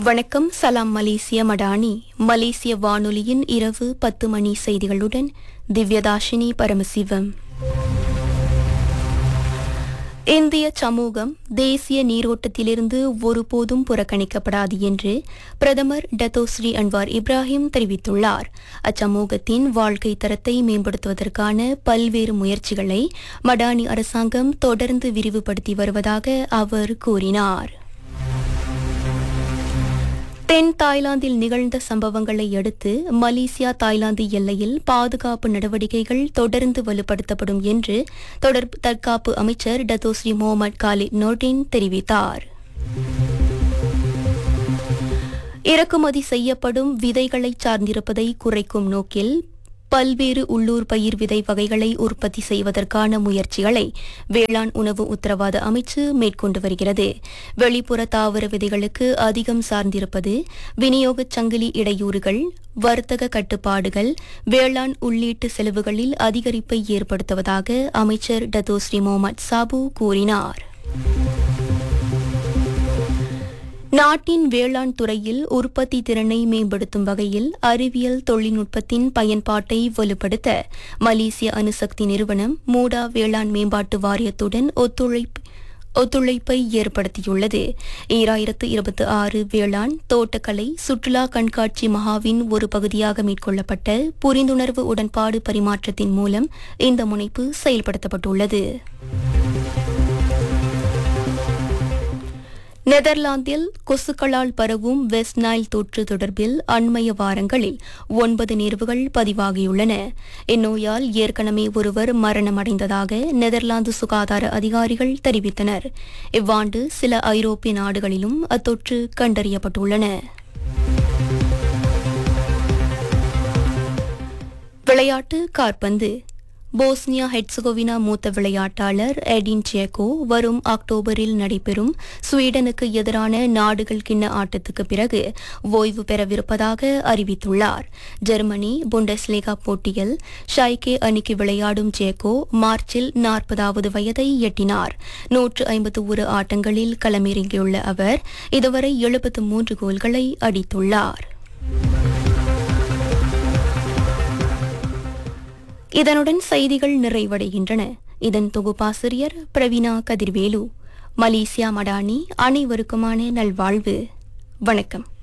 வணக்கம் சலாம் மலேசிய மடானி மலேசிய வானொலியின் இரவு பத்து மணி செய்திகளுடன் திவ்யதாஷினி பரமசிவம் இந்திய சமூகம் தேசிய நீரோட்டத்திலிருந்து ஒருபோதும் புறக்கணிக்கப்படாது என்று பிரதமர் டத்தோஸ்ரீ அன்வார் இப்ராஹிம் தெரிவித்துள்ளார் அச்சமூகத்தின் வாழ்க்கை தரத்தை மேம்படுத்துவதற்கான பல்வேறு முயற்சிகளை மடானி அரசாங்கம் தொடர்ந்து விரிவுபடுத்தி வருவதாக அவர் கூறினார் தென் தாய்லாந்தில் நிகழ்ந்த சம்பவங்களை அடுத்து மலேசியா தாய்லாந்து எல்லையில் பாதுகாப்பு நடவடிக்கைகள் தொடர்ந்து வலுப்படுத்தப்படும் என்று தொடர் தற்காப்பு அமைச்சர் டத்தோஸ்ரீ முகமது காலித் நோர்டின் தெரிவித்தார் இறக்குமதி செய்யப்படும் விதைகளை சார்ந்திருப்பதை குறைக்கும் நோக்கில் பல்வேறு உள்ளூர் பயிர் விதை வகைகளை உற்பத்தி செய்வதற்கான முயற்சிகளை வேளாண் உணவு உத்தரவாத அமைச்சு மேற்கொண்டு வருகிறது வெளிப்புற தாவர விதைகளுக்கு அதிகம் சார்ந்திருப்பது விநியோகச் சங்கிலி இடையூறுகள் வர்த்தக கட்டுப்பாடுகள் வேளாண் உள்ளீட்டு செலவுகளில் அதிகரிப்பை ஏற்படுத்துவதாக அமைச்சர் டத்தோஸ்ரீ முகமது சாபு கூறினார் நாட்டின் வேளாண் துறையில் உற்பத்தி திறனை மேம்படுத்தும் வகையில் அறிவியல் தொழில்நுட்பத்தின் பயன்பாட்டை வலுப்படுத்த மலேசிய அணுசக்தி நிறுவனம் மூடா வேளாண் மேம்பாட்டு வாரியத்துடன் ஒத்துழைப்பு ஒத்துழைப்பை ஏற்படுத்தியுள்ளது ஈராயிரத்து இருபத்தி ஆறு வேளாண் தோட்டக்கலை சுற்றுலா கண்காட்சி மகாவின் ஒரு பகுதியாக மேற்கொள்ளப்பட்ட புரிந்துணர்வு உடன்பாடு பரிமாற்றத்தின் மூலம் இந்த முனைப்பு செயல்படுத்தப்பட்டுள்ளது நெதர்லாந்தில் கொசுக்களால் பரவும் வெஸ்ட் நைல் தொற்று தொடர்பில் அண்மைய வாரங்களில் ஒன்பது நேர்வுகள் பதிவாகியுள்ளன இந்நோயால் ஏற்கனவே ஒருவர் மரணமடைந்ததாக நெதர்லாந்து சுகாதார அதிகாரிகள் தெரிவித்தனர் இவ்வாண்டு சில ஐரோப்பிய நாடுகளிலும் அத்தொற்று கண்டறியப்பட்டுள்ளன விளையாட்டு காற்பந்து போஸ்னியா ஹெட்சகோவினா மூத்த விளையாட்டாளர் எடின் சேக்கோ வரும் அக்டோபரில் நடைபெறும் ஸ்வீடனுக்கு எதிரான நாடுகள் கிண்ண ஆட்டத்துக்கு பிறகு ஓய்வு பெறவிருப்பதாக அறிவித்துள்ளார் ஜெர்மனி புண்டஸ்லேகா போட்டியில் ஷைகே அணிக்கு விளையாடும் சேக்கோ மார்ச்சில் நாற்பதாவது வயதை எட்டினார் நூற்று ஐம்பத்து ஒரு ஆட்டங்களில் களமிறங்கியுள்ள அவர் இதுவரை எழுபத்து மூன்று கோல்களை அடித்துள்ளார் இதனுடன் செய்திகள் நிறைவடைகின்றன இதன் தொகுப்பாசிரியர் பிரவீனா கதிர்வேலு மலேசியா மடானி அனைவருக்குமான நல்வாழ்வு வணக்கம்